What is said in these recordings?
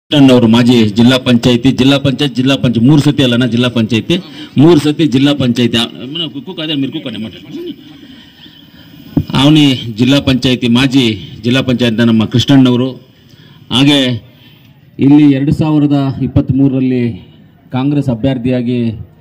ಕೃಷ್ಣನ್ ಅವರು ಮಾಜಿ ಜಿಲ್ಲಾ ಪಂಚಾಯತಿ ಜಿಲ್ಲಾ ಪಂಚಾಯತ್ ಜಿಲ್ಲಾ ಪಂಚಾಯತ್ ಮೂರು ಸತಿ ಅಲ್ಲನ ಜಿಲ್ಲಾ ಪಂಚಾಯತಿ ಮೂರು ಸತಿ ಜಿಲ್ಲಾ ಪಂಚಾಯತಿ ಕುಕ್ಕು మీరు ಕೂಕನೆ ಅವನಿ ಜಿಲ್ಲಾ ಪಂಚಾಯತಿ ಮಾಜಿ ಜಿಲ್ಲಾ ಪಂಚಾಯತ್ ನಮ್ಮ ಕೃಷ್ಣಣ್ಣವರು ಹಾಗೆ ಇಲ್ಲಿ ಎರಡು ಸಾವಿರದ ಇಪ್ಪತ್ತ್ಮೂರರಲ್ಲಿ ಕಾಂಗ್ರೆಸ್ ಅಭ್ಯರ್ಥಿಯಾಗಿ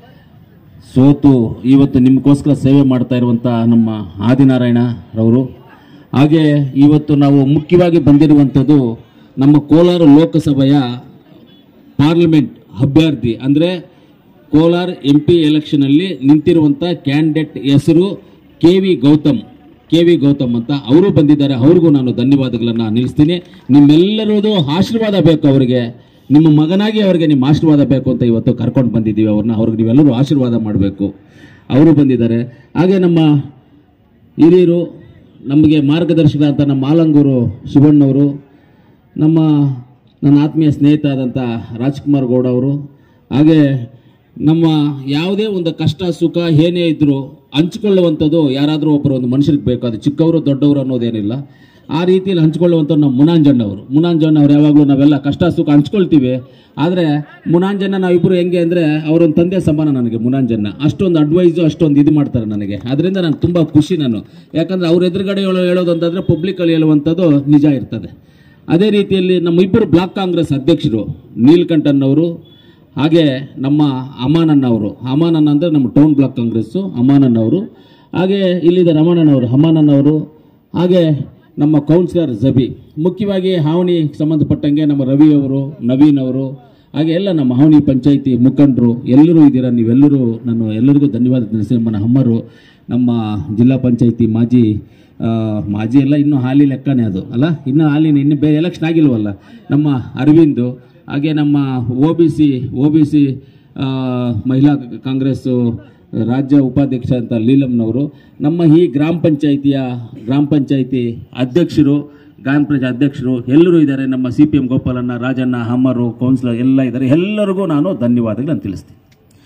ಸೋತು ಇವತ್ತು ನಿಮಗೋಸ್ಕರ ಸೇವೆ ಮಾಡ್ತಾ ಇರುವಂಥ ನಮ್ಮ ಆದಿನಾರಾಯಣರವರು ಹಾಗೆ ಇವತ್ತು ನಾವು ಮುಖ್ಯವಾಗಿ ಬಂದಿರುವಂಥದ್ದು ನಮ್ಮ ಕೋಲಾರ ಲೋಕಸಭೆಯ ಪಾರ್ಲಿಮೆಂಟ್ ಅಭ್ಯರ್ಥಿ ಅಂದರೆ ಕೋಲಾರ ಎಂ ಪಿ ಎಲೆಕ್ಷನಲ್ಲಿ ನಿಂತಿರುವಂಥ ಕ್ಯಾಂಡಿಡೇಟ್ ಹೆಸರು K V Gautam K V Gautam ಅಂತ ಅವರು ಬಂದಿದ್ದಾರೆ ಅವ್ರಿಗೂ ನಾನು ಧನ್ಯವಾದಗಳನ್ನು ನಿಲ್ಲಿಸ್ತೀನಿ ನಿಮ್ಮೆಲ್ಲರದು ಆಶೀರ್ವಾದ ಬೇಕು ಅವರಿಗೆ ನಿಮ್ಮ ಮಗನಾಗಿ ಅವರಿಗೆ ನಿಮ್ಮ ಆಶೀರ್ವಾದ ಬೇಕು ಅಂತ ಇವತ್ತು ಕರ್ಕೊಂಡು ಬಂದಿದ್ದೀವಿ ಅವ್ರನ್ನ ಅವ್ರಿಗೆ ನೀವೆಲ್ಲರೂ ಆಶೀರ್ವಾದ ಮಾಡಬೇಕು ಅವರು ಬಂದಿದ್ದಾರೆ ಹಾಗೆ ನಮ್ಮ ಹಿರಿಯರು ನಮಗೆ ಮಾರ್ಗದರ್ಶಕ ಅಂತ ನಮ್ಮ ಆಲಂಗೂರು ಶಿವಣ್ಣವರು ನಮ್ಮ ನನ್ನ ಆತ್ಮೀಯ ಸ್ನೇಹಿತ ಆದಂಥ ರಾಜ್ಕುಮಾರ್ ಗೌಡ ಅವರು ಹಾಗೆ ನಮ್ಮ ಯಾವುದೇ ಒಂದು ಕಷ್ಟ ಸುಖ ಏನೇ ಇದ್ದರೂ ಹಂಚ್ಕೊಳ್ಳುವಂಥದ್ದು ಯಾರಾದರೂ ಒಬ್ಬರು ಒಂದು ಮನುಷ್ಯರಿಗೆ ಬೇಕು ಅದು ಚಿಕ್ಕವರು ದೊಡ್ಡವರು ಅನ್ನೋದೇನಿಲ್ಲ ಆ ರೀತಿಯಲ್ಲಿ ಹಂಚ್ಕೊಳ್ಳುವಂಥ ನಮ್ಮ ಮುನಾಂಜಣ್ಣ ಅವರು ಮುನಾಂಜಣ್ಣ ಅವ್ರು ಯಾವಾಗಲೂ ನಾವೆಲ್ಲ ಕಷ್ಟ ಸುಖ ಹಂಚ್ಕೊಳ್ತೀವಿ ಆದರೆ ಮುನಾಂಜಣ್ಣ ನಾವಿಬ್ಬರು ಹೆಂಗೆ ಅಂದರೆ ಅವರೊಂದು ತಂದೆ ಸಮಾನ ನನಗೆ ಮುನಾಂಜಣ್ಣ ಅಷ್ಟೊಂದು ಅಡ್ವೈಸು ಅಷ್ಟೊಂದು ಇದು ಮಾಡ್ತಾರೆ ನನಗೆ ಅದರಿಂದ ನಾನು ತುಂಬ ಖುಷಿ ನಾನು ಯಾಕಂದರೆ ಅವ್ರ ಎದುರುಗಡೆ ಹೇಳೋ- ಹೇಳೋದು ಅಂತಂದರೆ ಪಬ್ಲಿಕಲ್ಲಿ ಹೇಳುವಂಥದ್ದು ನಿಜ ಇರ್ತದೆ ಅದೇ ರೀತಿಯಲ್ಲಿ ನಮ್ಮ ಇಬ್ಬರು ಬ್ಲಾಕ್ ಕಾಂಗ್ರೆಸ್ ಅಧ್ಯಕ್ಷರು ನೀಲ್ಕಂಠನ್ ಅವರು ಹಾಗೆ ನಮ್ಮ ಅಮಾನಣ್ಣ ಅವರು ಅಮಾನಣ್ಣ ಅಂದರೆ ನಮ್ಮ ಟೌನ್ ಬ್ಲಾಕ್ ಕಾಂಗ್ರೆಸ್ಸು ಅಮಾನಣ್ಣ ಅವರು ಹಾಗೆ ಇಲ್ಲಿದೆ ರಮಣಣ್ಣ ಅವರು ಅಮಾನಣ್ಣ ಅವರು ಹಾಗೆ ನಮ್ಮ ಕೌನ್ಸಿಲರ್ ಜಬಿ ಮುಖ್ಯವಾಗಿ ಹಾವಣಿ ಸಂಬಂಧಪಟ್ಟಂಗೆ ನಮ್ಮ ರವಿ ಅವರು ನವೀನ್ ಅವರು ಹಾಗೆ ಎಲ್ಲ ನಮ್ಮ ಹಾವಣಿ ಪಂಚಾಯಿತಿ ಮುಖಂಡರು ಎಲ್ಲರೂ ಇದ್ದೀರಾ ನೀವೆಲ್ಲರೂ ನಾನು ಎಲ್ಲರಿಗೂ ಧನ್ಯವಾದ ತಿಳಿಸಿ ನಮ್ಮ ಅಮ್ಮರು ನಮ್ಮ ಜಿಲ್ಲಾ ಪಂಚಾಯಿತಿ ಮಾಜಿ ಆ, ಮಾಜಿ ಎಲ್ಲ ಇನ್ನೂ ಹಾಲಿ ಲೆಕ್ಕನೇ ಅದು ಅಲ್ಲ ಇನ್ನೂ ಹಾಲಿನ ಇನ್ನು ಬೇರೆ ಎಲೆಕ್ಷನ್ ಆಗಿಲ್ವಲ್ಲ ನಮ್ಮ ಅರವಿಂದು ಹಾಗೆ ನಮ್ಮ O B C O B C ಮಹಿಳಾ ಕಾಂಗ್ರೆಸ್ಸು ರಾಜ್ಯ ಉಪಾಧ್ಯಕ್ಷ ಅಂತ ಲೀಲಮ್ನವರು ನಮ್ಮ ಈ ಗ್ರಾಮ ಪಂಚಾಯಿತಿಯ ಗ್ರಾಮ ಪಂಚಾಯಿತಿ ಅಧ್ಯಕ್ಷರು ಗ್ರಾಮ ಪಂಚಾಯತ್ ಅಧ್ಯಕ್ಷರು ಎಲ್ಲರೂ ಇದ್ದಾರೆ ನಮ್ಮ ಸಿ ಪಿ ಎಂ ಗೋಪಾಲಣ್ಣ ರಾಜಣ್ಣ ಹಮ್ಮರು ಕೌನ್ಸಿಲರ್ ಎಲ್ಲ ಇದ್ದಾರೆ ಎಲ್ಲರಿಗೂ ನಾನು ಧನ್ಯವಾದಗಳನ್ನು ತಿಳಿಸ್ತೀನಿ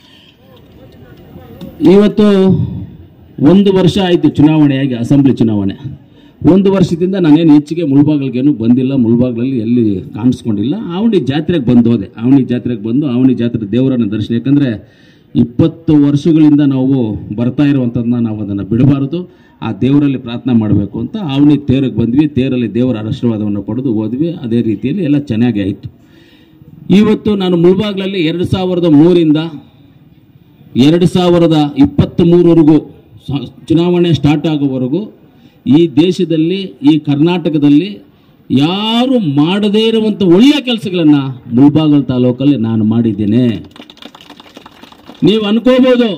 ಇವತ್ತು ಒಂದು ವರ್ಷ ಆಯಿತು ಚುನಾವಣೆಯಾಗಿ ಅಸೆಂಬ್ಲಿ ಚುನಾವಣೆ ಒಂದು ವರ್ಷದಿಂದ ನಾನೇನು ಹೆಚ್ಚಿಗೆ ಮುಳ್ಬಾಗಿಲಿಗೇನು ಬಂದಿಲ್ಲ ಮುಳ್ಬಾಗಿಲಲ್ಲಿ ಎಲ್ಲಿ ಕಾಣಿಸ್ಕೊಂಡಿಲ್ಲ ಅವನಿ ಜಾತ್ರೆಗೆ ಬಂದು ಹೋದೆ ಅವನಿ ಜಾತ್ರೆಗೆ ಬಂದು ಅವನಿ ಜಾತ್ರೆ ದೇವರನ್ನ ದರ್ಶನ ಯಾಕಂದರೆ ಇಪ್ಪತ್ತು ವರ್ಷಗಳಿಂದ ನಾವು ಬರ್ತಾ ಇರುವಂಥದ್ದನ್ನ ನಾವು ಅದನ್ನು ಬಿಡಬಾರದು ಆ ದೇವರಲ್ಲಿ ಪ್ರಾರ್ಥನೆ ಮಾಡಬೇಕು ಅಂತ ಅವನಿ ತೇರಿಗೆ ಬಂದ್ವಿ ತೇರಲ್ಲಿ ದೇವರ ಆಶೀರ್ವಾದವನ್ನು ಪಡೆದು ಹೋದ್ವಿ ಅದೇ ರೀತಿಯಲ್ಲಿ ಎಲ್ಲ ಚೆನ್ನಾಗಿ ಆಯಿತು ಇವತ್ತು ನಾನು ಮುಳ್ಬಾಗ್ಲಲ್ಲಿ ಎರಡು ಸಾವಿರದ ಮೂರಿಂದ ಎರಡು ಸಾವಿರದ ಇಪ್ಪತ್ತ್ ಮೂರವರೆಗೂ ಚುನಾವಣೆ ಸ್ಟಾರ್ಟ್ ಆಗುವವರೆಗೂ ಈ ದೇಶದಲ್ಲಿ ಈ ಕರ್ನಾಟಕದಲ್ಲಿ ಯಾರು ಮಾಡದೇ ಇರುವಂಥ ಒಳ್ಳೆಯ ಕೆಲಸಗಳನ್ನು ಮುಳ್ಬಾಗಲ್ ತಾಲೂಕಲ್ಲಿ ನಾನು ಮಾಡಿದ್ದೇನೆ ನೀವು ಅನ್ಕೋಬೋದು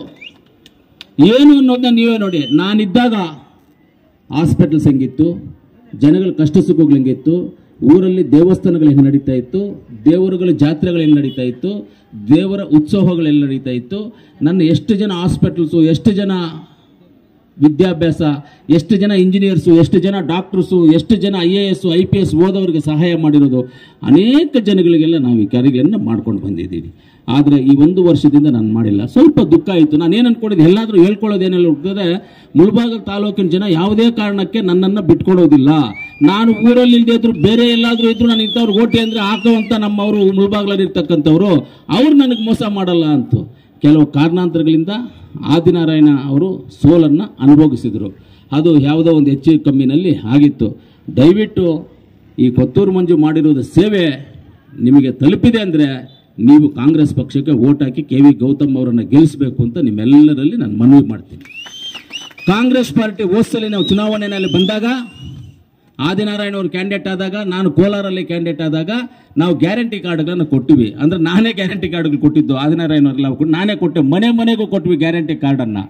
ಏನು ಅನ್ನೋದನ್ನ ನೀವೇ ನೋಡಿ ನಾನಿದ್ದಾಗ ಹಾಸ್ಪಿಟಲ್ಸ್ ಹೆಂಗಿತ್ತು ಜನಗಳ ಕಷ್ಟ ಸುಖಗಳು ಹೆಂಗಿತ್ತು ಊರಲ್ಲಿ ದೇವಸ್ಥಾನಗಳು ಹೆಂಗೆ ನಡೀತಾ ಇತ್ತು ದೇವರುಗಳ ಜಾತ್ರೆಗಳು ಹೆಂಗೆ ನಡೀತಾ ಇತ್ತು ದೇವರ ಉತ್ಸವಗಳು ಎಲ್ಲಿ ನಡೀತಾ ಇತ್ತು ನನ್ನ ಎಷ್ಟು ಜನ ಹಾಸ್ಪಿಟಲ್ಸು ಎಷ್ಟು ಜನ ವಿದ್ಯಾಭ್ಯಾಸ ಎಷ್ಟು ಜನ ಇಂಜಿನಿಯರ್ಸು ಎಷ್ಟು ಜನ ಡಾಕ್ಟರ್ಸು ಎಷ್ಟು ಜನ I A S I P S ಓದೋರಿಗೆ ಸಹಾಯ ಮಾಡಿರೋದು ಅನೇಕ ಜನಗಳಿಗೆಲ್ಲ ನಾವು ಈ ಕಾರ್ಯಗಳನ್ನು ಮಾಡ್ಕೊಂಡು ಬಂದಿದ್ದೀವಿ ಆದರೆ ಈ ಒಂದು ವರ್ಷದಿಂದ ನಾನು ಮಾಡಿಲ್ಲ ಸ್ವಲ್ಪ ದುಃಖ ಆಯಿತು ನಾನು ಏನು ಅನ್ಕೊಂಡಿದ್ದೆ ಎಲ್ಲಾದರೂ ಹೇಳ್ಕೊಳ್ಳೋದೇನೆಲ್ಲ ಹುಟ್ಟಿದ್ರೆ ಮುಳಬಾಗಲ್ ತಾಲೂಕಿನ ಜನ ಯಾವುದೇ ಕಾರಣಕ್ಕೆ ನನ್ನನ್ನು ಬಿಟ್ಕೊಡೋದಿಲ್ಲ ನಾನು ಊರಲ್ಲಿ ಇಲ್ಲದೆ ಇದ್ರು ಬೇರೆ ಎಲ್ಲಾದರೂ ಇದ್ರು ನಾನು ಇಂಥವ್ರು ಓಟಿ ಅಂದರೆ ಹಾಕುವಂಥ ನಮ್ಮವರು ಮುಳಬಾಗ್ಲಲ್ಲಿ ಇರ್ತಕ್ಕಂಥವ್ರು ಅವ್ರು ನನಗೆ ಮೋಸ ಮಾಡಲ್ಲ ಅಂತು ಕೆಲವು ಕಾರಣಾಂತರಗಳಿಂದ ಆದಿನಾರಾಯಣ ಅವರು ಸೋಲನ್ನು ಅನುಭವಿಸಿದರು ಅದು ಯಾವುದೋ ಒಂದು ಹೆಚ್ಚು ಕಮ್ಮಿನಲ್ಲಿ ಆಗಿತ್ತು ದಯವಿಟ್ಟು ಈ ಕೊತ್ತೂರು ಮಂಜು ಮಾಡಿರೋದು ಸೇವೆ ನಿಮಗೆ ತಲುಪಿದೆ ಅಂದರೆ ನೀವು ಕಾಂಗ್ರೆಸ್ ಪಕ್ಷಕ್ಕೆ ಓಟ್ ಹಾಕಿ ಕೆ ವಿ ಗೌತಮ್ ಅವರನ್ನು ಗೆಲ್ಲಿಸಬೇಕು ಅಂತ ನಿಮ್ಮೆಲ್ಲರಲ್ಲಿ ನಾನು ಮನವಿ ಮಾಡ್ತೀನಿ ಕಾಂಗ್ರೆಸ್ ಪಾರ್ಟಿ ಹೋದ್ಸಲಿ ನಾವು ಚುನಾವಣೆಯಲ್ಲಿ ಬಂದಾಗ ಆದಿನಾರಾಯಣ ಅವರು ಕ್ಯಾಂಡಿಡೇಟ್ ಆದಾಗ ನಾನು ಕೋಲಾರಲ್ಲಿ ಕ್ಯಾಂಡಿಡೇಟ್ ಆದಾಗ ನಾವು ಗ್ಯಾರಂಟಿ ಕಾರ್ಡ್ಗಳನ್ನು ಕೊಟ್ಟಿವಿ ಅಂದ್ರೆ ನಾನೇ ಗ್ಯಾರಂಟಿ ಕಾರ್ಡ್ಗಳು ಕೊಟ್ಟಿದ್ದು ಆದಿನಾರಾಯಣ ಅವರೆಲ್ಲ ಕೊಟ್ಟು ನಾನೇ ಕೊಟ್ಟೆ ಮನೆ ಮನೆಗೂ ಕೊಟ್ವಿ ಗ್ಯಾರಂಟಿ ಕಾರ್ಡನ್ನು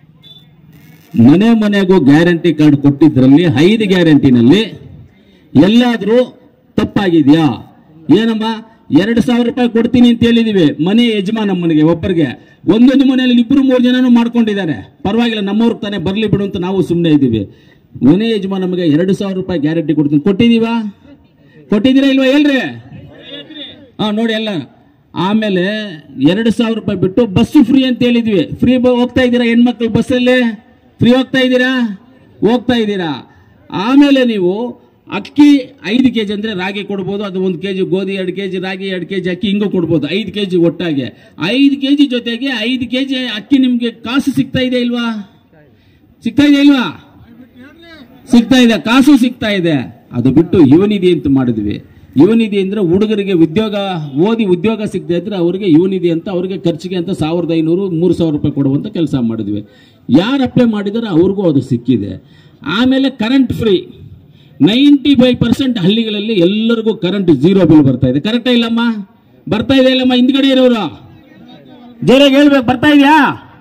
ಮನೆ ಮನೆಗೂ ಗ್ಯಾರಂಟಿ ಕಾರ್ಡ್ ಕೊಟ್ಟಿದ್ರಲ್ಲಿ ಐದು ಗ್ಯಾರಂಟಿನಲ್ಲಿ ಎಲ್ಲಾದರೂ ತಪ್ಪಾಗಿದೆಯಾ ಏನಮ್ಮ ಎರಡು ಸಾವಿರ ರೂಪಾಯಿ ಕೊಡ್ತೀನಿ ಅಂತ ಹೇಳಿದೀವಿ ಮನೆ ಯಜಮಾನಮ್ಮನಿಗೆ ಒಬ್ಬರಿಗೆ ಒಂದೊಂದು ಮನೆಯಲ್ಲಿ ಇಬ್ಬರು ಮೂರು ಜನನು ಮಾಡ್ಕೊಂಡಿದ್ದಾರೆ ಪರವಾಗಿಲ್ಲ ನಮ್ಮವ್ರಿಗೆ ತಾನೇ ಬರಲಿ ಬಿಡು ಅಂತ ನಾವು ಸುಮ್ಮನೆ ಇದ್ದೀವಿ ಮನೆ ಯಜಮಾನಮ್ಮಗೆ ಎರಡು ಸಾವಿರ ರೂಪಾಯಿ ಗ್ಯಾರಂಟಿ ಕೊಡ್ತೀನಿ ಕೊಟ್ಟಿದೀವಾ ಕೊಟ್ಟಿದ್ದೀರಾ ಇಲ್ವಾ ಹೇಳ್ರಿ ಹಾ ನೋಡಿ ಎಲ್ಲ ಆಮೇಲೆ ಎರಡು ಸಾವಿರ ರೂಪಾಯಿ ಬಿಟ್ಟು ಬಸ್ಸು ಫ್ರೀ ಅಂತ ಹೇಳಿದ್ವಿ ಫ್ರೀ ಹೋಗ್ತಾ ಇದ್ದೀರಾ ಹೆಣ್ಮಕ್ಳು ಬಸ್ಸಲ್ಲಿ ಫ್ರೀ ಹೋಗ್ತಾ ಇದ್ದೀರಾ ಹೋಗ್ತಾ ಇದ್ದೀರಾ ಆಮೇಲೆ ನೀವು ಅಕ್ಕಿ ಐದು ಕೆಜಿ ಅಂದ್ರೆ ರಾಗಿ ಕೊಡ್ಬೋದು ಅದು ಒಂದು ಕೆಜಿ ಗೋಧಿ ಎರಡು ಕೆಜಿ ರಾಗಿ ಎರಡು ಕೆಜಿ ಅಕ್ಕಿ ಹಿಂಗೂ ಕೊಡ್ಬೋದು ಐದು ಕೆಜಿ ಒಟ್ಟಾಗಿ ಐದು ಕೆಜಿ ಜೊತೆಗೆ ಐದು ಕೆಜಿ ಅಕ್ಕಿ ನಿಮ್ಗೆ ಕಾಸು ಸಿಗ್ತಾ ಇದೆ ಇಲ್ವಾ ಸಿಗ್ತಾ ಇದೆ ಇಲ್ವಾ ಸಿಗ್ತಾ ಇದೆ ಕಾಸು ಸಿಗ್ತಾ ಇದೆ ಅದು ಬಿಟ್ಟು ಯುವನಿಧಿ ಅಂತ ಮಾಡಿದ್ವಿ ಯುವನಿಧಿ ಅಂದ್ರೆ ಹುಡುಗರಿಗೆ ಉದ್ಯೋಗ ಓದಿ ಉದ್ಯೋಗ ಸಿಗದೆ ಇದ್ರೆ ಅವರಿಗೆ ಯುವನಿಧಿ ಅಂತ ಅವರಿಗೆ ಖರ್ಚಿಗೆ ಅಂತ ಸಾವಿರದ ಐನೂರು ಮೂರು ಸಾವಿರ ರೂಪಾಯಿ ಕೊಡುವಂತ ಕೆಲಸ ಮಾಡಿದ್ವಿ ಯಾರು ಅಪ್ಲೈ ಮಾಡಿದಾರೆ ಅವ್ರಿಗೂ ಅದು ಸಿಕ್ಕಿದೆ ಆಮೇಲೆ current free ninety five percent ಹಳ್ಳಿಗಳಲ್ಲಿ ಎಲ್ಲರಿಗೂ ಕರೆಂಟ್ ಜೀರೋ ಬಿಲ್ ಬರ್ತಾ ಇದೆ ಕರೆಕ್ಟಾ ಇಲ್ಲಮ್ಮ ಬರ್ತಾ ಇದೆ ಇಲ್ಲಮ್ಮ ಹಿಂದ್ಗಡೆ ಇರೋರು ಜೋರಾಗಿ ಹೇಳ್ಬೇಕು ಬರ್ತಾ ಇದೆಯಾ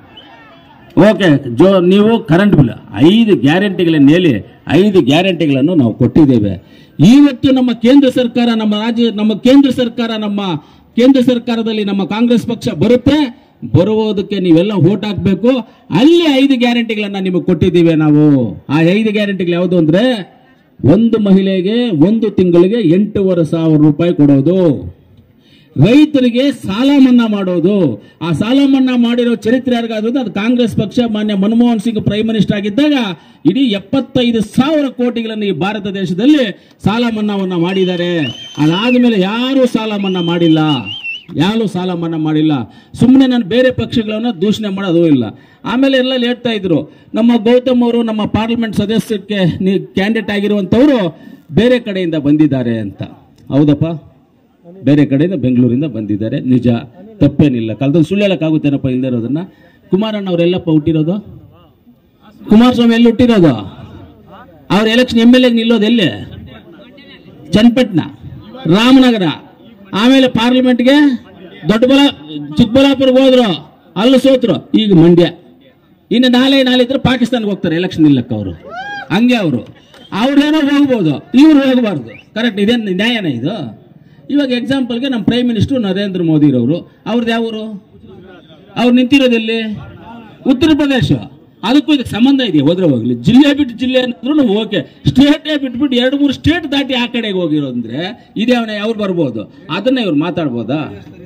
ಓಕೆ ಜೋ ನೀವು ಕರೆಂಟ್ ಬಿಲ್ ಐದು ಗ್ಯಾರಂಟಿಗಳನ್ನ ಹೇಳಿ ಐದು ಗ್ಯಾರಂಟಿಗಳನ್ನು ನಾವು ಕೊಟ್ಟಿದ್ದೇವೆ ಇವತ್ತು ನಮ್ಮ ಕೇಂದ್ರ ಸರ್ಕಾರ ನಮ್ಮ ರಾಜ್ಯ ನಮ್ಮ ಕೇಂದ್ರ ಸರ್ಕಾರ ನಮ್ಮ ಕೇಂದ್ರ ಸರ್ಕಾರದಲ್ಲಿ ನಮ್ಮ ಕಾಂಗ್ರೆಸ್ ಪಕ್ಷ ಬರುತ್ತೆ ಬರುವುದಕ್ಕೆ ನೀವೆಲ್ಲ ಓಟ್ ಹಾಕ್ಬೇಕು ಅಲ್ಲಿ ಐದು ಗ್ಯಾರಂಟಿಗಳನ್ನ ನಿಮಗೆ ಕೊಟ್ಟಿದ್ದೀವಿ ನಾವು ಆ ಐದು ಗ್ಯಾರಂಟಿಗಳು ಯಾವುದು ಅಂದ್ರೆ ಒಂದು ಮಹಿಳೆಗೆ ಒಂದು ತಿಂಗಳಿಗೆ ಎಂಟೂವರೆ ಸಾವಿರ ರೂಪಾಯಿ ಕೊಡೋದು ರೈತರಿಗೆ ಸಾಲ ಮನ್ನಾ ಮಾಡೋದು ಆ ಸಾಲ ಮನ್ನಾ ಮಾಡಿರೋ ಚರಿತ್ರೆ ಯಾರಿಗಾದ್ರೂ ಅದು ಕಾಂಗ್ರೆಸ್ ಪಕ್ಷ ಮಾನ್ಯ ಮನಮೋಹನ್ ಸಿಂಗ್ ಪ್ರೈಮ್ ಮಿನಿಸ್ಟರ್ ಆಗಿದ್ದಾಗ ಇಡೀ ಎಪ್ಪತ್ತೈದು ಸಾವಿರ ಕೋಟಿಗಳನ್ನು ಈ ಭಾರತ ದೇಶದಲ್ಲಿ ಸಾಲ ಮನ್ನಾವನ್ನ ಮಾಡಿದ್ದಾರೆ ಅದಾದ್ಮೇಲೆ ಯಾರು ಸಾಲ ಮನ್ನಾ ಮಾಡಿಲ್ಲ ಯಾರು ಸಾಲ ಮನ್ನಾ ಮಾಡಿಲ್ಲ ಸುಮ್ಮನೆ ನಾನು ಬೇರೆ ಪಕ್ಷಗಳನ್ನ ದೂಷಣೆ ಮಾಡೋದು ಇಲ್ಲ ಆಮೇಲೆ ಎಲ್ಲ ಹೇಳ್ತಾ ಇದ್ರು ನಮ್ಮ ಗೌತಮ್ ಅವರು ನಮ್ಮ ಪಾರ್ಲಿಮೆಂಟ್ ಸದಸ್ಯಕ್ಕೆ ಕ್ಯಾಂಡಿಡೇಟ್ ಆಗಿರುವಂತವರು ಬೇರೆ ಕಡೆಯಿಂದ ಬಂದಿದ್ದಾರೆ ಅಂತ ಹೌದಪ್ಪ ಬೇರೆ ಕಡೆಯಿಂದ ಬೆಂಗಳೂರಿಂದ ಬಂದಿದ್ದಾರೆ ನಿಜ ತಪ್ಪೇನಿಲ್ಲ ಕಾಲದಲ್ಲಿ ಸುಳ್ಳು ಹೇಳಕ್ಕಾಗುತ್ತೇನಪ್ಪ ಇಲ್ಲದೆ ಇರೋದನ್ನ ಕುಮಾರಣ್ಣ ಅವರೆಲ್ಲಪ್ಪ ಹುಟ್ಟಿರೋದು ಕುಮಾರಸ್ವಾಮಿ ಎಲ್ಲಿ ಹುಟ್ಟಿರೋದು ಅವ್ರ ಎಲೆಕ್ಷನ್ ಎಮ್ ಎಲ್ ಎ ನಿಲ್ಲೋದು ಎಲ್ಲಿ ಚನ್ನಪಟ್ಟಣ ರಾಮನಗರ ಆಮೇಲೆ ಪಾರ್ಲಿಮೆಂಟ್ಗೆ ದೊಡ್ಡಬಲ ಚಿಕ್ಕಬಳ್ಳಾಪುರಕ್ಕೆ ಹೋದ್ರು ಅಲ್ಲಿ ಸೋತ್ರು ಈಗ ಮಂಡ್ಯ ಇನ್ನು ನಾಳೆ ನಾಳೆ ಇದ್ರೆ ಪಾಕಿಸ್ತಾನ್ಗೆ ಹೋಗ್ತಾರೆ ಎಲೆಕ್ಷನ್ ನಿಲ್ಲಕ್ಕೆ ಅವರು ಹಂಗೆ ಅವರು ಅವ್ರೇನೋ ಹೋಗ್ಬೋದು ಇವ್ರು ಹೋಗಬಾರ್ದು ಕರೆಕ್ಟ್ ಇದೇನು ನ್ಯಾಯನ ಇದು ಇವಾಗ ಎಕ್ಸಾಂಪಲ್ಗೆ ನಮ್ಮ ಪ್ರೈಮ್ ಮಿನಿಸ್ಟರ್ ನರೇಂದ್ರ ಮೋದಿರವರು ಅವ್ರದ್ದು ಯಾವರು ಅವ್ರು ನಿಂತಿರೋದೆಲ್ಲಿ ಉತ್ತರ ಪ್ರದೇಶ ಅದಕ್ಕೂ ಇದಕ್ಕೆ ಸಂಬಂಧ ಇದೆಯಾ ಹೋದ್ರೆ ಹೋಗ್ಲಿ ಜಿಲ್ಲೆ ಬಿಟ್ಟು ಜಿಲ್ಲೆ ಅನ್ನೋದ್ರು ಓಕೆ ಸ್ಟೇಟೇ ಬಿಟ್ಬಿಟ್ಟು ಎರಡು ಮೂರು ಸ್ಟೇಟ್ ದಾಟಿ ಆ ಕಡೆಗೆ ಹೋಗಿರೋದಂದ್ರೆ ಇದೇ ಅವನ ಅವ್ರು ಬರ್ಬೋದು ಅದನ್ನ ಇವ್ರು ಮಾತಾಡ್ಬೋದಾ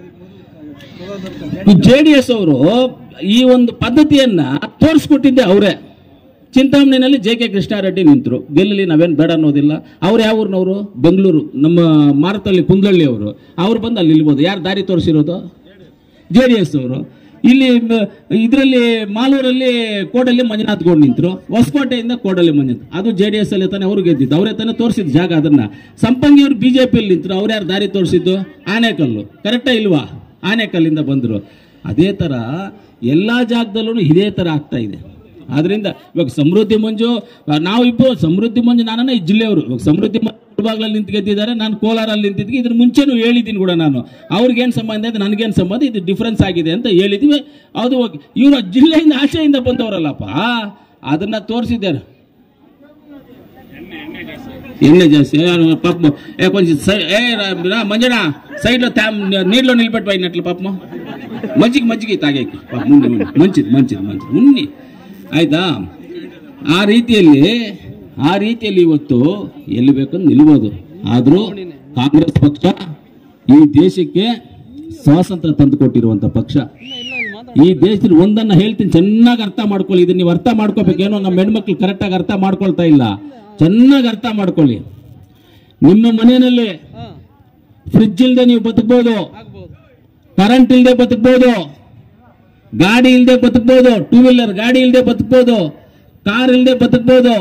ಜೆ ಡಿ ಎಸ್ ಅವರು ಈ ಒಂದು ಪದ್ಧತಿಯನ್ನ ತೋರಿಸ್ಕೊಟ್ಟಿದ್ದೆ ಅವರೇ ಚಿಂತಾಮಣಿನಲ್ಲಿ ಜೆ ಕೆ ಕೃಷ್ಣಾರೆಡ್ಡಿ ನಿಂತರು ಗೆಲ್ಲಲಿ ನಾವೇನು ಬೇಡ ಅನ್ನೋದಿಲ್ಲ ಅವ್ರು ಯಾವ ಊರಿನವರು ಬೆಂಗಳೂರು ನಮ್ಮ ಮಾರತಳ್ಳಿ ಕುಂದಳ್ಳಿ ಅವರು ಅವ್ರು ಬಂದು ಅಲ್ಲಿ ನಿಲ್ಬೋದು ಯಾರು ದಾರಿ ತೋರಿಸಿರೋದು ಜೆ ಡಿ ಎಸ್ ಅವರು ಇಲ್ಲಿ ಇದರಲ್ಲಿ ಮಾಲೂರಲ್ಲಿ ಕೋಡಲ್ಲಿ ಮಂಜುನಾಥ್ ಗೌಡ್ ನಿಂತರು ಹೊಸಕೋಟೆಯಿಂದ ಕೋಡಲ್ಲಿ ಮಂಜುನಾಥ್ ಅದು ಜೆ ಡಿ ಎಸ್ ಅಲ್ಲಿ ತಾನೇ ಅವ್ರು ಗೆದ್ದಿದ್ದು ಅವರೇ ತಾನೇ ತೋರಿಸಿದ ಜಾಗ ಅದನ್ನ ಸಂಪಂಗಿ ಅವರು ಬಿಜೆಪಿಯಲ್ಲಿ ನಿಂತರು ಅವ್ರು ಯಾರು ದಾರಿ ತೋರಿಸಿದ್ದು ಆನೆಕಲ್ಲು ಕರೆಕ್ಟಾ ಇಲ್ವಾ ಆನೆಕಲ್ಲಿಂದ ಬಂದರು ಅದೇ ತರ ಎಲ್ಲಾ ಜಾಗದಲ್ಲೂ ಇದೇ ತರ ಆಗ್ತಾ ಇದೆ ಆದ್ರಿಂದ ಇವಾಗ ಸಮೃದ್ಧಿ ಮಂಜು ನಾವು ಇಬ್ಬರು ಸಮೃದ್ಧಿ ಮಂಜು ನಾನನ್ನ ಈ ಜಿಲ್ಲೆಯವರು ಇವಾಗ ಸಮೃದ್ಧಿ ಮಂಜು ಮುಳಬಾಗ್ಲಲ್ಲಿ ನಿಂತು ಗೆದ್ದಿದ್ದಾರೆ ನಾನು ಕೋಲಾರಲ್ಲಿ ನಿಂತಿದ್ದೆ ಇದ್ರ ಮುಂಚೆನೂ ಹೇಳಿದ್ದೀನಿ ಕೂಡ ನಾನು ಅವ್ರಿಗೇನು ಸಂಬಂಧ ಇದೆ ನನಗೇನು ಸಂಬಂಧ ಇದು ಡಿಫ್ರೆನ್ಸ್ ಆಗಿದೆ ಅಂತ ಹೇಳಿದ್ವಿ ಅದು ಓಕೆ ಇವರು ಜಿಲ್ಲೆಯಿಂದ ಆಚೆಯಿಂದ ಬಂದವರಲ್ಲಪ್ಪ ಅದನ್ನ ತೋರಿಸಿದ್ದಾರೆ ಎಣ್ಣೆ ಜಾಸ್ತಿ ಯಾರು ಪಾಪ ఏ కొంచెం సై- ఏ రా- రా మంజన సైడ్ లో తా- నీళ్ళలో నిలబెట్టి అయినట్లు పాపం మజ్జిగ మజ్జిగ తాగేకి పాప ఉండి ఉండి మంచిది మంచిది మంచిది ಉನ್ನಿ ಆಯ್ತಾ ಆ ರೀತಿಯಲ್ಲಿ ಆ ರೀತಿಯಲ್ಲಿ ಇವತ್ತು ಎಲ್ಲಿ ಬೇಕಂದು ನಿಲ್ಬೋದು ಆದರೂ ಕಾಂಗ್ರೆಸ್ ಪಕ್ಷ ಈ ದೇಶಕ್ಕೆ ಸ್ವಾತಂತ್ರ್ಯ ತಂದುಕೊಟ್ಟಿರುವಂತ ಪಕ್ಷ ಈ ದೇಶದಲ್ಲಿ ಒಂದನ್ನ ಹೇಳ್ತೀನಿ ಚೆನ್ನಾಗಿ ಅರ್ಥ ಮಾಡ್ಕೊಳ್ಳಿ ಇದನ್ನ ನೀವು ಅರ್ಥ ಮಾಡ್ಕೋಬೇಕೇನೋ ನಮ್ಮ ಹೆಣ್ಮಕ್ಳು ಕರೆಕ್ಟಾಗಿ ಅರ್ಥ ಮಾಡ್ಕೊಳ್ತಾ ಇಲ್ಲ ಚೆನ್ನಾಗಿ ಅರ್ಥ ಮಾಡ್ಕೊಳ್ಳಿ ನಿಮ್ಮ ಮನೆಯಲ್ಲಿ ಫ್ರಿಡ್ಜ್ ಇಲ್ಲದೆ ನೀವು ಬದುಕ್ಬೋದು ಕರೆಂಟ್ ಇಲ್ಲದೆ ಬದುಕ್ಬೋದು ಗಾಡಿ ಇಲ್ಲದೆ ಬದುಕ್ಬೋದು ಟೂ ವೀಲರ್ ಗಾಡಿ ಇಲ್ಲದೆ ಬದುಕ್ಬೋದು ಕಾರ್ ಇಲ್ಲದೆ ಬದುಕ್ಬೋದು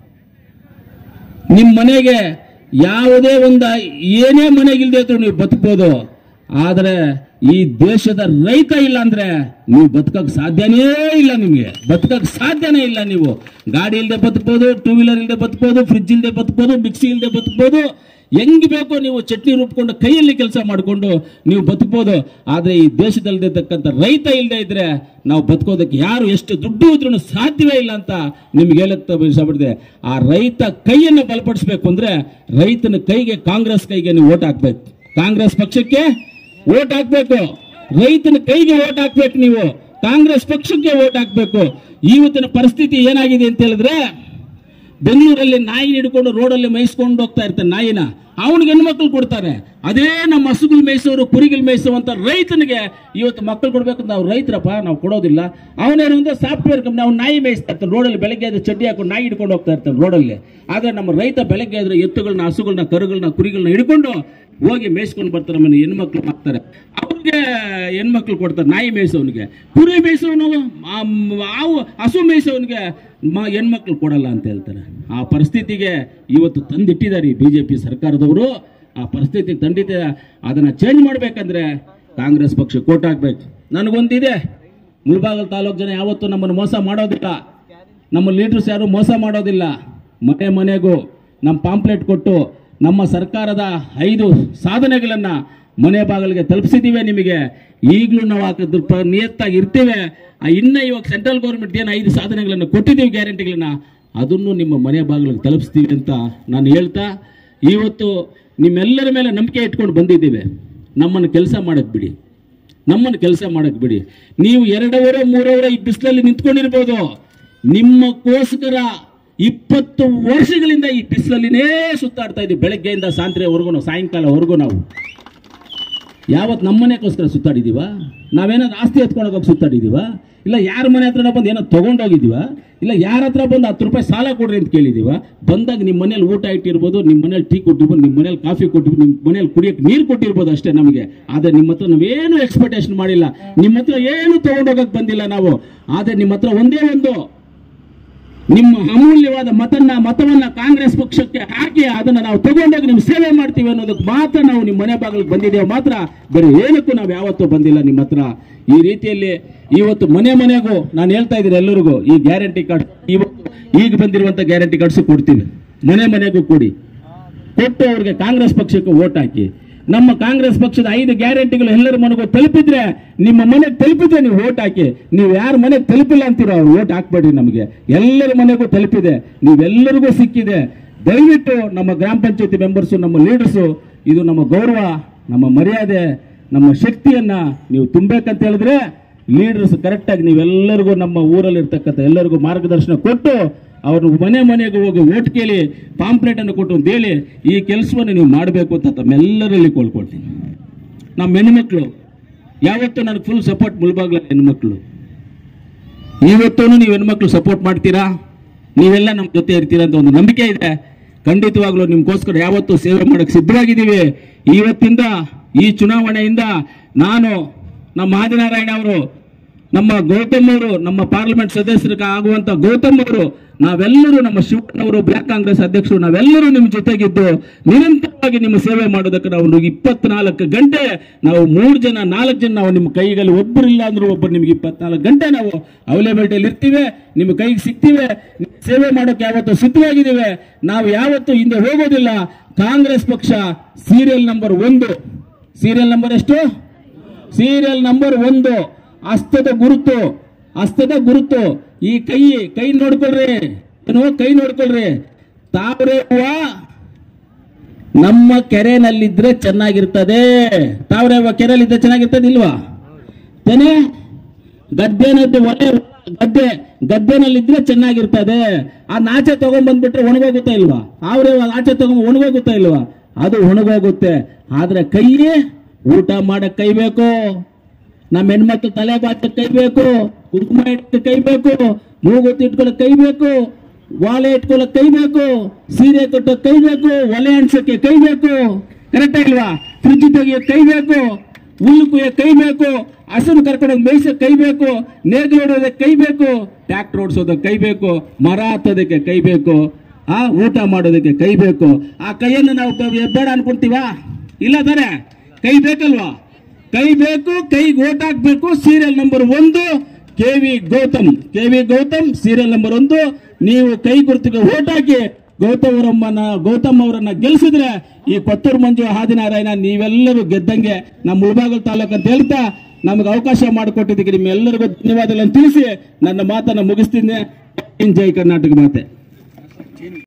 ನಿಮ್ಮ ಮನೆಗೆ ಯಾವುದೇ ಒಂದು ಏನೇ ಮನೆಗಿಲ್ದೆ ಇದ್ರು ನೀವು ಬದುಕ್ಬೋದು ಆದರೆ ಈ ದೇಶದ ರೈತ ಇಲ್ಲ ಅಂದ್ರೆ ನೀವು ಬದುಕಕ್ ಸಾಧ್ಯನೇ ಇಲ್ಲ ನಿಮ್ಗೆ ಬದುಕಕ್ ಸಾಧ್ಯನೇ ಇಲ್ಲ ನೀವು ಗಾಡಿ ಇಲ್ಲದೆ ಬದುಕ್ಬೋದು ಟೂ ವೀಲರ್ ಇಲ್ಲದೆ ಬದುಕ್ಬೋದು ಫ್ರಿಡ್ಜ್ ಇಲ್ಲದೆ ಬದುಕ್ಬೋದು ಮಿಕ್ಸಿ ಇಲ್ಲದೆ ಬದುಕ್ಬೋದು ಹೆಂಗ್ ಬೇಕೋ ನೀವು ಚಟ್ನಿ ರುಬ್ಕೊಂಡು ಕೈಯಲ್ಲಿ ಕೆಲಸ ಮಾಡಿಕೊಂಡು ನೀವು ಬದುಕ್ಬೋದು ಆದ್ರೆ ಈ ದೇಶದಲ್ಲಿರ್ತಕ್ಕಂಥ ರೈತ ಇಲ್ಲದೆ ಇದ್ರೆ ನಾವು ಬದುಕೋದಕ್ಕೆ ಯಾರು ಎಷ್ಟು ದುಡ್ಡು ಇದ್ರೂ ಸಾಧ್ಯವೇ ಇಲ್ಲ ಅಂತ ನಿಮ್ಗೆ ಹೇಳಕ್ ಇಷ್ಟಪಡಿದೆ ಆ ರೈತ ಕೈಯನ್ನು ಬಲಪಡಿಸ್ಬೇಕು ಅಂದ್ರೆ ರೈತನ ಕೈಗೆ ಕಾಂಗ್ರೆಸ್ ಕೈಗೆ ನೀವು ಓಟ್ ಹಾಕ್ಬೇಕು ಕಾಂಗ್ರೆಸ್ ಪಕ್ಷಕ್ಕೆ ಓಟ್ ಹಾಕ್ಬೇಕು ರೈತನ ಕೈಗೆ ಓಟ್ ಹಾಕ್ಬೇಕು ನೀವು ಕಾಂಗ್ರೆಸ್ ಪಕ್ಷಕ್ಕೆ ಓಟ್ ಹಾಕ್ಬೇಕು ಇವತ್ತಿನ ಪರಿಸ್ಥಿತಿ ಏನಾಗಿದೆ ಅಂತ ಹೇಳಿದ್ರೆ ಬೆಂಗಳೂರಲ್ಲಿ ನಾಯಿ ಹಿಡ್ಕೊಂಡು ರೋಡಲ್ಲಿ ಮೇಯಿಸ್ಕೊಂಡು ಹೋಗ್ತಾ ಇರ್ತಾನೆ ನಾಯಿನ ಅವನಿಗೆ ಹೆಣ್ಮಕ್ಳು ಕೊಡ್ತಾರೆ ಅದೇ ನಮ್ಮ ಹಸುಗಳು ಮೇಯಿಸೋರು ಕುರಿಗಳು ಮೇಯಿಸುವಂತ ರೈತನಿಗೆ ಇವತ್ತು ಮಕ್ಕಳು ಕೊಡ್ಬೇಕು ನಾವು ರೈತರಪ್ಪ ನಾವು ಕೊಡೋದಿಲ್ಲ ಅವನೇನು ಅಂದ್ರೆ ಸಾಫ್ಟ್ವೇರ್ ಕಂಪ್ನಿ ಅವ್ನು ನಾಯಿ ಮೇಯಿಸ್ತಾ ಇರ್ತಾನೆ ರೋಡಲ್ಲಿ ಬೆಳಗ್ಗೆ ಎದ್ದು ಚಡ್ಡಿ ಹಾಕೊಂಡು ನಾಯಿ ಹಿಡ್ಕೊಂಡು ಹೋಗ್ತಾ ಇರ್ತಾನೆ ರೋಡಲ್ಲಿ ಆದ್ರೆ ನಮ್ಮ ರೈತ ಬೆಳಗ್ಗೆ ಆದ್ರೆ ಎತ್ತುಗಳನ್ನ ಹಸುಗಳನ್ನ ಕರುಗಳನ್ನ ಕುರಿಗಳನ್ನ ಹಿಡ್ಕೊಂಡು ಹೋಗಿ ಮೇಯಿಸ್ಕೊಂಡು ಬರ್ತಾರೆ ಮನೆ ಹೆಣ್ಮಕ್ಳು ಮಾಡ್ತಾರೆ ಅವ್ರಿಗೆ ಹೆಣ್ಮಕ್ಳು ಕೊಡ್ತಾರೆ ನಾಯಿ ಮೇಯಿಸೋನಿಗೆ ಕುರಿ ಮೇಯಿಸೋನು ಹಾವು ಹಸು ಮೇಯಿಸೋನಿಗೆ ಮ ಹೆಣ್ಮಕ್ಳು ಕೊಡಲ್ಲ ಅಂತ ಹೇಳ್ತಾರೆ ಆ ಪರಿಸ್ಥಿತಿಗೆ ಇವತ್ತು ತಂದಿಟ್ಟಿದ್ದಾರೆ ಈ ಬಿ ಜೆ ಪಿ ಸರ್ಕಾರದವರು ಆ ಪರಿಸ್ಥಿತಿಗೆ ತಂದಿದ್ದೆ ಅದನ್ನು ಚೇಂಜ್ ಮಾಡಬೇಕಂದ್ರೆ ಕಾಂಗ್ರೆಸ್ ಪಕ್ಷ ಕೋಟ್ ಹಾಕ್ಬೇಕು ನನಗೊಂದಿದೆ ಮುಳಬಾಗಲ್ ತಾಲೂಕು ಜನ ಯಾವತ್ತೂ ನಮ್ಮನ್ನು ಮೋಸ ಮಾಡೋದಿಲ್ಲ ನಮ್ಮ ಲೀಡರ್ಸ್ ಯಾರು ಮೋಸ ಮಾಡೋದಿಲ್ಲ ಮನೆ ಮನೆಗೂ ನಮ್ಮ ಪಾಂಪ್ಲೆಟ್ ಕೊಟ್ಟು ನಮ್ಮ ಸರ್ಕಾರದ ಐದು ಸಾಧನೆಗಳನ್ನು ಮನೆ ಬಾಗಿಲಿಗೆ ತಲುಪಿಸಿದ್ದೀವಿ ನಿಮಗೆ ಈಗಲೂ ನಾವು ಹಾಕಿದ್ರ ಪ್ರ ನಿಯತ್ತಾಗಿ ಇರ್ತೇವೆ ಆ ಇನ್ನ ಇವಾಗ ಸೆಂಟ್ರಲ್ ಗೌರ್ಮೆಂಟ್ ಏನು ಐದು ಸಾಧನೆಗಳನ್ನು ಕೊಟ್ಟಿದ್ದೀವಿ ಗ್ಯಾರಂಟಿಗಳನ್ನ ಅದನ್ನು ನಿಮ್ಮ ಮನೆ ಬಾಗಿಲಿಗೆ ತಲುಪಿಸ್ತೀವಿ ಅಂತ ನಾನು ಹೇಳ್ತಾ ಇವತ್ತು ನಿಮ್ಮೆಲ್ಲರ ಮೇಲೆ ನಂಬಿಕೆ ಇಟ್ಕೊಂಡು ಬಂದಿದ್ದೀವಿ ನಮ್ಮನ್ನು ಕೆಲಸ ಮಾಡಕ್ಕೆ ಬಿಡಿ ನಮ್ಮನ್ನು ಕೆಲಸ ಮಾಡಕ್ ಬಿಡಿ ನೀವು ಎರಡೂವರೆ ಮೂರುವರೆ ಈ ಬಿಸಿಲಲ್ಲಿ ನಿಂತ್ಕೊಂಡಿರ್ಬೋದು ನಿಮ್ಮಕ್ಕೋಸ್ಕರ ಇಪ್ಪತ್ತು ವರ್ಷಗಳಿಂದ ಈ ಬಿಸಿಲಲ್ಲಿನೇ ಸುತ್ತಾಡ್ತಾ ಇದ್ದೀವಿ ಬೆಳಗ್ಗೆಯಿಂದ ಸಾಯಂತ್ರೆವರೆಗೂ ನಾವು ಸಾಯಂಕಾಲವರೆಗೂ ನಾವು ಯಾವತ್ತು ನಮ್ಮನೆಗೋಸ್ಕರ ಸುತ್ತಾಡಿದೀವ ನಾವೇನಾದ್ರು ಆಸ್ತಿ ಎತ್ಕೊಂಡು ಹೋಗಿ ಸುತ್ತಾಡಿದೀವ ಇಲ್ಲ ಯಾರ ಮನೆ ಹತ್ರ ಬಂದು ಏನೋ ತಗೊಂಡೋಗಿದೀವ ಇಲ್ಲ ಯಾರ ಹತ್ರ ಬಂದು ಹತ್ತು ರೂಪಾಯಿ ಸಾಲ ಕೊಡ್ರಿ ಅಂತ ಕೇಳಿದೀವ ಬಂದಾಗ ನಿಮ್ಮ ಮನೇಲಿ ಊಟ ಇಟ್ಟಿರ್ಬೋದು ನಿಮ್ಮ ಮನೇಲಿ ಟೀ ಕೊಟ್ಟಿರ್ಬೋದು ನಿಮ್ಮ ಮನೇಲಿ ಕಾಫಿ ಕೊಟ್ಟಿರ್ಬೋದು ನಿಮ್ಮ ಮನೇಲಿ ಕುಡಿಯೋಕೆ ನೀರು ಕೊಟ್ಟಿರ್ಬೋದು ಅಷ್ಟೇ ನಮಗೆ ಆದರೆ ನಿಮ್ಮ ಹತ್ರ ನಾವೇನು ಎಕ್ಸ್ಪೆಕ್ಟೇಷನ್ ಮಾಡಿಲ್ಲ ನಿಮ್ಮ ಹತ್ರ ಏನು ತಗೊಂಡೋಗಕ್ಕೆ ಬಂದಿಲ್ಲ ನಾವು ಆದರೆ ನಿಮ್ಮ ಹತ್ರ ಒಂದೇ ಒಂದು ನಿಮ್ಮ ಅಮೂಲ್ಯವಾದ ಮತನ್ನ ಮತವನ್ನ ಕಾಂಗ್ರೆಸ್ ಪಕ್ಷಕ್ಕೆ ಹಾಕಿ ಅದನ್ನ ನಾವು ತಗೊಂಡೋಗಿ ನಿಮ್ ಸೇವೆ ಮಾಡ್ತೀವಿ ಅನ್ನೋದಕ್ಕೆ ಮಾತ್ರ ನಾವು ನಿಮ್ಮ ಮನೆ ಬಾಗಿಲಿಗೆ ಬಂದಿದ್ದೇವೆ ಮಾತ್ರ ಬೇರೆ ಏನಕ್ಕೂ ನಾವು ಯಾವತ್ತೂ ಬಂದಿಲ್ಲ ನಿಮ್ಮ ಹತ್ರ ಈ ರೀತಿಯಲ್ಲಿ ಇವತ್ತು ಮನೆ ಮನೆಗೂ ನಾನು ಹೇಳ್ತಾ ಇದ್ದೀನಿ ಎಲ್ಲರಿಗೂ ಈ ಗ್ಯಾರಂಟಿ ಕಾರ್ಡ್ ಇವತ್ತು ಈಗ ಬಂದಿರುವಂತ ಗ್ಯಾರಂಟಿ ಕಾರ್ಡ್ಸ್ ಕೊಡ್ತೀವಿ ಮನೆ ಮನೆಗೂ ಕೊಡಿ ಕೊಟ್ಟು ಅವ್ರಿಗೆ ಕಾಂಗ್ರೆಸ್ ಪಕ್ಷಕ್ಕೆ ವೋಟ್ ಹಾಕಿ ನಮ್ಮ ಕಾಂಗ್ರೆಸ್ ಪಕ್ಷದ ಐದು ಗ್ಯಾರಂಟಿಗಳು ಎಲ್ಲರ ಮನೆಗೂ ತಲುಪಿದ್ರೆ ನಿಮ್ಮ ಮನೆಗೆ ತಲುಪಿದ್ರೆ ನೀವು ವೋಟ್ ಹಾಕಿ ನೀವು ಯಾರ ಮನೆಗೆ ತಲುಪಿಲ್ಲ ಅಂತೀರೋ ಅವ್ರು ವೋಟ್ ಹಾಕ್ಬೇಡಿ ನಮಗೆ ಎಲ್ಲರ ಮನೆಗೂ ತಲುಪಿದೆ ನೀವೆಲ್ಲರಿಗೂ ಸಿಕ್ಕಿದೆ ದಯವಿಟ್ಟು ನಮ್ಮ ಗ್ರಾಮ ಪಂಚಾಯತಿ ಮೆಂಬರ್ಸು ನಮ್ಮ ಲೀಡರ್ಸು ಇದು ನಮ್ಮ ಗೌರವ ನಮ್ಮ ಮರ್ಯಾದೆ ನಮ್ಮ ಶಕ್ತಿಯನ್ನ ನೀವು ತುಂಬಬೇಕಂತ ಹೇಳಿದ್ರೆ ಲೀಡರ್ಸ್ ಕರೆಕ್ಟಾಗಿ ನೀವೆಲ್ಲರಿಗೂ ನಮ್ಮ ಊರಲ್ಲಿ ಇರ್ತಕ್ಕಂಥ ಎಲ್ಲರಿಗೂ ಮಾರ್ಗದರ್ಶನ ಕೊಟ್ಟು ಅವ್ರ ಮನೆ ಮನೆಗೆ ಹೋಗಿ ಓಟ್ ಕೇಳಿ ಪಾಂಪ್ಲೆಟ್ ಅನ್ನು ಕೊಟ್ಟು ಅಂತ ಹೇಳಿ ಈ ಕೆಲಸವನ್ನು ನೀವು ಮಾಡಬೇಕು ಅಂತ ತಮ್ಮೆಲ್ಲರಲ್ಲಿ ಕೊಳ್ಕೊಳ್ತೀನಿ ನಮ್ಮ ಹೆಣ್ಮಕ್ಳು ಯಾವತ್ತೂ ನನಗೆ ಫುಲ್ ಸಪೋರ್ಟ್ ಮುಳ್ಬಾಗ್ಲ ಹೆಣ್ಮಕ್ಳು ಇವತ್ತೂ ನೀವು ಹೆಣ್ಮಕ್ಳು ಸಪೋರ್ಟ್ ಮಾಡ್ತೀರಾ ನೀವೆಲ್ಲ ನಮ್ಮ ಜೊತೆ ಇರ್ತೀರಾ ಅಂತ ಒಂದು ನಂಬಿಕೆ ಇದೆ ಖಂಡಿತವಾಗ್ಲೂ ನಿಮ್ಗೋಸ್ಕರ ಯಾವತ್ತೂ ಸೇವೆ ಮಾಡಕ್ಕೆ ಸಿದ್ಧವಾಗಿದ್ದೀವಿ ಇವತ್ತಿಂದ ಈ ಚುನಾವಣೆಯಿಂದ ನಾನು ನಮ್ಮ ಆದಿನಾರಾಯಣ ಅವರು ನಮ್ಮ ಗೌತಮ್ ಅವರು ನಮ್ಮ ಪಾರ್ಲಿಮೆಂಟ್ ಸದಸ್ಯರಿಗೆ ಆಗುವಂತ ಗೌತಮ್ ಅವರು ನಾವೆಲ್ಲರೂ ನಮ್ಮ ಶಿವಣ್ಣವರು ಬ್ಲಾಕ್ ಕಾಂಗ್ರೆಸ್ ಅಧ್ಯಕ್ಷರು ನಾವೆಲ್ಲರೂ ನಿಮ್ಮ ಜೊತೆಗಿದ್ದು ನಿರಂತರವಾಗಿ ನಿಮ್ಮ ಸೇವೆ ಮಾಡೋದಕ್ಕೆ ನಾವು ಇಪ್ಪತ್ನಾಲ್ಕು ಗಂಟೆ ನಾವು ಮೂರು ಜನ ನಾಲ್ಕು ಜನ ನಾವು ನಿಮ್ಮ ಕೈಗಳಲ್ಲಿ ಒಬ್ಬರಿಲ್ಲ ಅಂದ್ರೂ ಒಬ್ಬರು ನಿಮ್ಗೆ ಇಪ್ಪತ್ನಾಲ್ಕು ಗಂಟೆ ನಾವು ಅವೈಲೇಬಿಲಿಟಿಯಲ್ಲಿ ಇರ್ತೀವಿ ನಿಮ್ಮ ಕೈಗೆ ಸಿಗ್ತೀವಿ ನಿಮ್ಮ ಸೇವೆ ಮಾಡೋಕೆ ಯಾವತ್ತೂ ಸಿದ್ಧವಾಗಿದ್ದೀವಿ ನಾವು ಯಾವತ್ತೂ ಹಿಂದೆ ಹೋಗೋದಿಲ್ಲ ಕಾಂಗ್ರೆಸ್ ಪಕ್ಷ ಸೀರಿಯಲ್ ನಂಬರ್ ಒಂದು ಸೀರಿಯಲ್ ನಂಬರ್ ಎಷ್ಟು ಸೀರಿಯಲ್ ನಂಬರ್ ಒಂದು ಹಸ್ತದ ಗುರುತು ಹಸ್ತದ ಗುರುತು ಈ ಕೈ ಕೈ ನೋಡ್ಕೊಳ್ರಿ ಏನು ಕೈ ನೋಡ್ಕೊಳ್ರಿ ತಾವ್ರೆ ಹೂವ ನಮ್ಮ ಕೆರೆನಲ್ಲಿದ್ರೆ ಚೆನ್ನಾಗಿರ್ತದೆ ತಾವ್ರೆ ಹೂವ ಕೆರೆಯಲ್ಲಿದ್ರೆ ಚೆನ್ನಾಗಿರ್ತದೆ ಇಲ್ವಾ ತಾನೇ ಗದ್ದೆನದ್ದು ಒಲೆ ಗದ್ದೆ ಗದ್ದೆನಲ್ಲಿದ್ರೆ ಚೆನ್ನಾಗಿರ್ತದೆ ಆ ನಾಚೆ ತಗೊಂಡ್ಬಂದ್ಬಿಟ್ರೆ ಒಣಗೋಗುತ್ತಾ ಇಲ್ವಾ ಅವ್ರೆ ಆಚೆ ತಗೊಂಡ್ ಒಣಗೋಗುತ್ತಾ ಇಲ್ವಾ ಅದು ಒಣಗೋಗುತ್ತೆ ಆದ್ರೆ ಕೈಯೇ ಊಟ ಮಾಡಕ್ ಕೈ ಬೇಕು ನಮ್ಮ ಹೆಣ್ಮಕ್ಳು ತಲೆ ಬಾಚಕ್ ಕೈ ಬೇಕು ಕುಂಕುಮ ಇಟ್ಕ ಕೈ ಬೇಕು ಮೂಗುತಿ ಇಟ್ಕೊಳಕ್ ಕೈ ಬೇಕು ವಾಲೆ ಇಟ್ಕೊಳಕ್ ಕೈ ಬೇಕು ಸೀರೆ ಕಟ್ಟೋಕ್ ಕೈ ಬೇಕು ಒಲೆ ಅನ್ಸಕ್ಕೆ ಕೈ ಬೇಕು ಕರೆಕ್ಟ್ ಇಲ್ವಾ ಫ್ರಿಜ್ ತೆಗಿಯಕ್ ಕೈ ಬೇಕು ಹುಲ್ಲು ಕುಯ್ಯಕ್ ಕೈ ಬೇಕು ಹಸುನು ಕರ್ಕೊಂಡೋಗಿ ಮೇಯ್ಸಕ್ ಕೈ ಬೇಕು ನೇಗಿಲು ಹೊಡೋದಕ್ಕೆ ಕೈ ಬೇಕು ಟ್ರ್ಯಾಕ್ಟರ್ ಓಡಿಸೋದಕ್ಕೆ ಕೈ ಬೇಕು ಮರ ಹತ್ತೋದಕ್ಕೆ ಕೈ ಬೇಕು ಆ ಊಟ ಮಾಡೋದಕ್ಕೆ ಕೈ ಬೇಕು ಆ ಕೈಯನ್ನು ನಾವು ಬ- ಬೇಡ ಅನ್ಕೊಂತೀವಾ ಇಲ್ಲ ತಾನೆ ಕೈ ಬೇಕಲ್ವಾ ಕೈ ಬೇಕು ಕೈಗೆ ಓಟ್ ಹಾಕ್ಬೇಕು ಸೀರಿಯಲ್ ನಂಬರ್ ಒಂದು K V Gautam K V Gautam serial number ಒಂದು ನೀವು ಕೈ ಗುರುತಿಗೆ ಓಟ್ ಹಾಕಿ ಗೌತಮ್ ಅವರಮ್ಮನ ಗೌತಮ್ ಅವರನ್ನ ಗೆಲ್ಲಿಸಿದ್ರೆ ಈ ಕೊತ್ತೂರು ಮಂಜು ಹಾದಿನಾರಾಯಣ ನೀವೆಲ್ಲರೂ ಗೆದ್ದಂಗೆ ನಮ್ಮ ಮುಳಬಾಗಲ್ ತಾಲೂಕು ಅಂತ ಹೇಳ್ತಾ ನಮಗೆ ಅವಕಾಶ ಮಾಡಿಕೊಟ್ಟಿದ್ದಕ್ಕೆ ನಿಮ್ಮೆಲ್ಲರಿಗೂ ಧನ್ಯವಾದಗಳನ್ನು ತಿಳಿಸಿ ನನ್ನ ಮಾತನ್ನು ಮುಗಿಸ್ತೀನಿ ಜೈ ಕರ್ನಾಟಕ ಮಾತೆ